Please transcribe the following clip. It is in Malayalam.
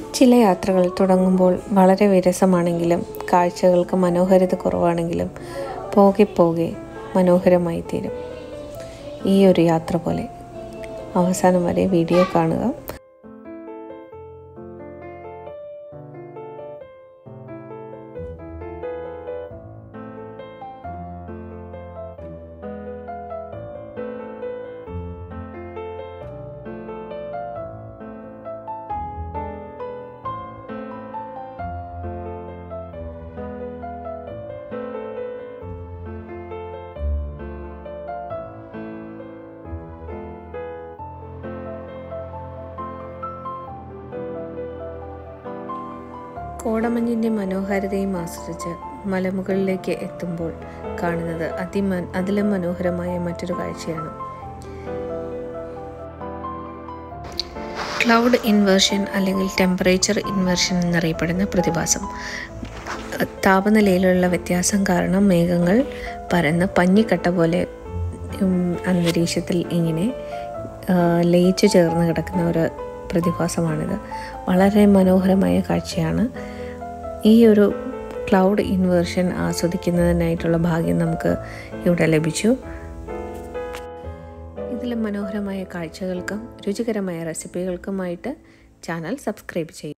ചില യാത്രകൾ തുടങ്ങുമ്പോൾ വളരെ വിരസമാണെങ്കിലും കാഴ്ചകൾക്ക് മനോഹാരിത കുറവാണെങ്കിലും പോകെ പോകെ മനോഹരമായി തീരും ഈ ഒരു യാത്ര പോലെ അവസാനം വരെ വീഡിയോ കാണുക കോടമഞ്ഞിൻ്റെ മനോഹാരിതയും ആസ്വദിച്ച് മലമുകളിലേക്ക് എത്തുമ്പോൾ കാണുന്നത് അതിമ അതിലും മനോഹരമായ മറ്റൊരു കാഴ്ചയാണ് ക്ലൗഡ് ഇൻവേർഷൻ അല്ലെങ്കിൽ ടെമ്പറേച്ചർ ഇൻവേർഷൻ എന്നറിയപ്പെടുന്ന പ്രതിഭാസം താപനിലയിലുള്ള വ്യത്യാസം കാരണം മേഘങ്ങൾ പരന്ന് പഞ്ഞിക്കട്ട പോലെ അന്തരീക്ഷത്തിൽ ഇങ്ങനെ ലയിച്ചു ചേർന്ന് കിടക്കുന്ന ഒരു പ്രതിഭാസമാണിത് വളരെ മനോഹരമായ കാഴ്ചയാണ് ഈ ഒരു ക്ലൗഡ് ഇൻവേർഷൻ ആസ്വദിക്കുന്നതിനായിട്ടുള്ള ഭാഗ്യം നമുക്ക് ഇവിടെ ലഭിച്ചു ഇതിലെ മനോഹരമായ കാഴ്ചകൾക്കും രുചികരമായ റെസിപ്പികൾക്കുമായിട്ട് ചാനൽ സബ്സ്ക്രൈബ് ചെയ്യും